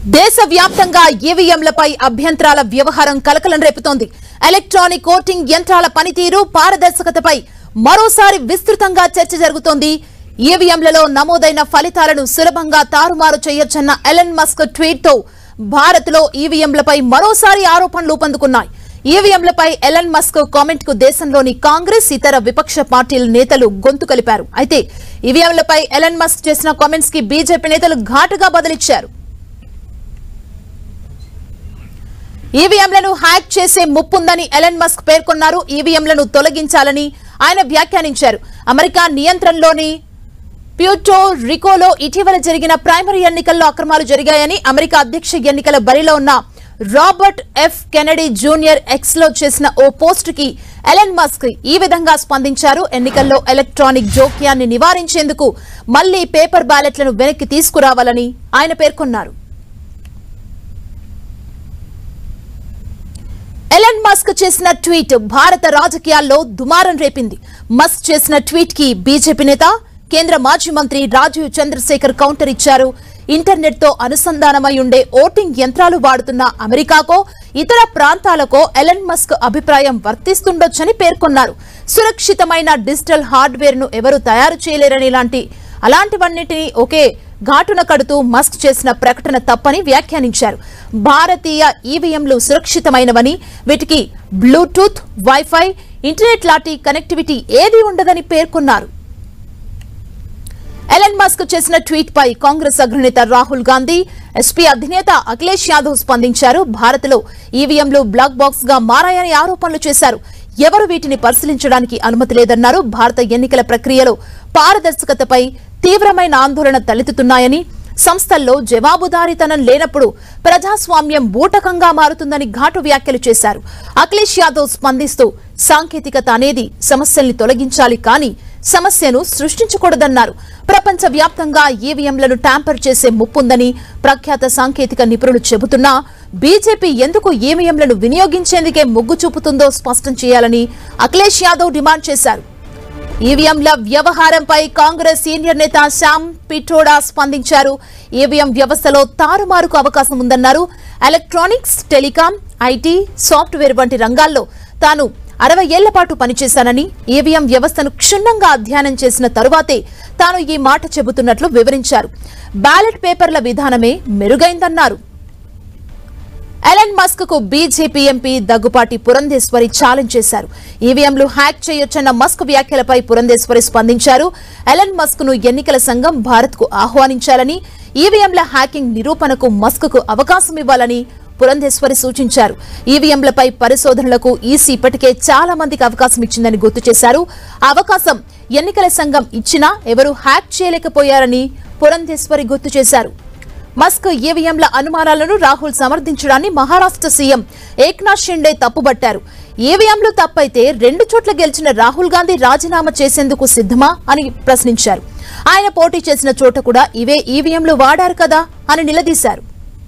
దేశవ్యాప్తంగా ఈవీఎంలపై అభ్యంతరాల వ్యవహారం కలకలం రేపుతోంది ఎలక్ట్రానిక్ ఓటింగ్ యంత్రాల పనితీరు పారదర్శకతపై మరోసారి విస్తృతంగా చర్చ జరుగుతోంది ఈవీఎంలలో నమోదైన ఫలితాలను సులభంగా తారుమారు చేయొచ్చన్న ఎలన్ మస్క్ ట్వీట్ తో భారత్ లో ఈవీఎంలపై మరోసారి ఆరోపణలు ఊపందుకున్నాయి ఈవీఎంలపై ఎలన్ మస్క్ కామెంట్ కు దేశంలోని కాంగ్రెస్ ఇతర విపక్ష పార్టీల నేతలు గొంతు కలిపారు అయితే ఈవీఎంలపై ఎలన్ మస్క్ చేసిన కామెంట్స్ కి బీజేపీ నేతలు ఘాటుగా బదిలిచ్చారు ఈవీఎంలను హ్యాక్ చేసే ముప్పుందని ఎలన్ మస్క్ పేర్కొన్నారు ఈవీఎంలను తొలగించాలని ఆయన వ్యాఖ్యానించారు అమెరికా నియంత్రణలోని ప్యూటో రికోలో ఇటీవల జరిగిన ప్రైమరీ ఎన్నికల్లో అక్రమాలు జరిగాయని అమెరికా అధ్యక్ష ఎన్నికల బరిలో ఉన్న Robert F Kennedy junior X లో చేసిన ఓ పోస్ట్ కి ఎలన్ మస్క్ ఈ విధంగా స్పందించారు ఎన్నికల్లో ఎలక్ట్రానిక్ జోక్యాన్ని నివారించేందుకు మళ్లీ పేపర్ బ్యాలెట్లను వెనక్కి తీసుకురావాలని ఆయన పేర్కొన్నారు ఎలన్ మస్క్ చేసిన ట్వీట్ భారత రాజకీయాల్లో దుమారం రేపింది మస్క్ చేసిన ట్వీట్ కి బీజేపీ నేత కేంద్ర మాజీ మంత్రి రాజీవ్ చంద్రశేఖర్ కౌంటర్ ఇచ్చారు ఇంటర్నెట్ తో అనుసంధానమై ఉండే ఓటింగ్ యంత్రాలు వాడుతున్న అమెరికాకో ఇతర ప్రాంతాలకో ఎలన్ మస్క్ అభిప్రాయం వర్తిస్తుండొచ్చని పేర్కొన్నారు సురక్షితమైన డిజిటల్ హార్డ్వేర్ ను ఎవరు తయారు చేయలేరని ఇలాంటి అలాంటివన్నిటినీ ఒకే ఘాటున కడుతూ మస్క్ చేసిన ప్రకటన తప్పని వ్యాఖ్యానించారు భారతీయ ఈవీఎంలు సురక్షితమైనవని వీటికి బ్లూటూత్ వైఫై ఇంటర్నెట్ లాంటి కనెక్టివిటీ ఏదీ ఉండదని పేర్కొన్నారు ఎలన్ మస్క్ చేసిన ట్వీట్ పై కాంగ్రెస్ అగ్రనేత రాహుల్ గాంధీ ఎస్పీ అధినేత అఖిలేష్ యాదవ్ స్పందించారు భారత్లో ఈవీఎంలు బ్లాక్ బాక్స్ గా మారాయని ఆరోపణలు చేశారు ఎవరు వీటిని పరిశీలించడానికి అనుమతి లేదన్నారు భారత ఎన్నికల ప్రక్రియలో పారదర్శకతపై తీవ్రమైన ఆందోళన తలెత్తుతున్నాయని సంస్థల్లో జవాబుదారీతనం లేనప్పుడు ప్రజాస్వామ్యం బూటకంగా మారుతుందని ఘాటు వ్యాఖ్యలు చేశారు అఖిలేష్ యాదవ్ స్పందిస్తూ సాంకేతికత అనేది సమస్యల్ని తొలగించాలి కానీ సమస్యను సృష్టించకూడదన్నారు ప్రపంచ వ్యాప్తంగా ఈవీఎంలను ట్యాంపర్ చేసే ముప్పుందని ప్రఖ్యాత సాంకేతిక నిపుణులు చెబుతున్నా బీజేపీ ఎందుకు ఈవీఎంలను వినియోగించేందుకే మొగ్గు చూపుతుందో స్పష్టం చేయాలని అఖిలేష్ యాదవ్ డిమాండ్ చేశారు ఈవీఎంల వ్యవహారంపై కాంగ్రెస్ సీనియర్ నేత శ్యామ్ పిట్రోడా స్పందించారు ఈవీఎం వ్యవస్థలో తారుమారుకు అవకాశం ఉందన్నారు ఎలక్ట్రానిక్స్ టెలికాం ఐటీ సాఫ్ట్వేర్ వంటి రంగాల్లో తాను అరవై ఏళ్ల పాటు పనిచేశానని ఈవీఎం వ్యవస్థను క్షుణ్ణంగా అధ్యయనం చేసిన తరువాతే తాను ఈ మాట చెబుతున్నట్లు వివరించారు బ్యాలెట్ పేపర్ల విధానమే మెరుగైందన్నారు ఎలన్ మస్క్ కు BJP MP Daggubati Purandeswari challenge చేశారు ఈవీఎంలు హ్యాక్ చేయొచ్చన్న మస్క్ వ్యాఖ్యలపై పురంధేశ్వరి స్పందించారు ఎలన్ మస్క్ ను ఎన్నికల సంఘం భారత్ కు ఆహ్వానించాలని ఈవీఎంల హ్యాకింగ్ నిరూపణకు మస్క్ కు అవకాశం ఇవ్వాలని పురంధేశ్వరి సూచించారు ఈవీఎంలపై పరిశోధనలకు ఈసీ ఇప్పటికే చాలా మందికి అవకాశం ఇచ్చిందని గుర్తు చేశారు ఆ అవకాశం ఎన్నికల సంఘం ఇచ్చినా ఎవరూ హ్యాక్ చేయలేకపోయారని పురంధేశ్వరి గుర్తు చేశారు మస్క్ ఈవీఎంల అనుమానాలను రాహుల్ సమర్థించడాన్ని మహారాష్ట్ర సీఎం ఏక్నాథ్ షిండే తప్పుబట్టారు ఈవీఎంలు తప్పైతే రెండు చోట్ల గెలిచిన రాహుల్ గాంధీ రాజీనామా చేసేందుకు సిద్ధమా అని ప్రశ్నించారు ఆయన పోటీ చేసిన చోట కూడా ఇవే ఈవీఎంలు వాడారు కదా అని నిలదీశారు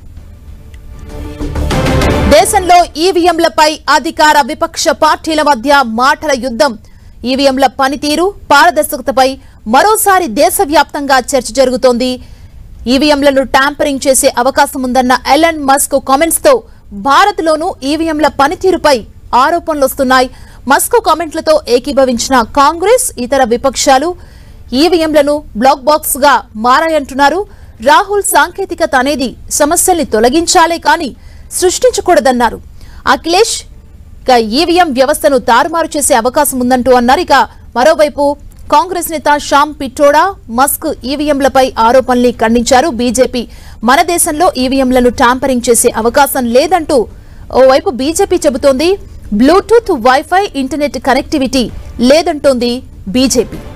దేశంలో ఈవీఎంలపై అధికార విపక్ష పార్టీల మధ్య మాటల యుద్ధం ఈవీఎంల పనితీరు పారదర్శకతపై మరోసారి దేశవ్యాప్తంగా చర్చ జరుగుతోంది ఈవీఎంలను ట్యాంపరింగ్ చేసే అవకాశం ఉందన్న ఎలన్ మస్క్ కామెంట్స్ తో భారత్ లోనూ ఈవీఎంల పనితీరుపై ఆరోపణలు వస్తున్నాయి మస్క్ కామెంట్లతో ఏకీభవించిన కాంగ్రెస్ ఇతర విపక్షాలు ఈవీఎంలను బ్లాక్ బాక్స్ గా మారాయంటున్నారు రాహుల్ సాంకేతికత అనేది సమస్యల్ని తొలగించాలే కానీ సృష్టించకూడదన్నారు అఖిలేష్ ఇక ఈవీఎం వ్యవస్థను తారుమారు చేసే అవకాశం ఉందంటూ అన్నారు ఇక మరోవైపు కాంగ్రెస్ నేత శ్యామ్ పిట్రోడా మస్క్ ఈవీఎంలపై ఆరోపణల్ని ఖండించారు బీజేపీ మన దేశంలో ఈవీఎంలను ట్యాంపరింగ్ చేసే అవకాశం లేదంటూ ఓవైపు బీజేపీ చెబుతోంది బ్లూటూత్ వైఫై ఇంటర్నెట్ కనెక్టివిటీ లేదంటోంది బీజేపీ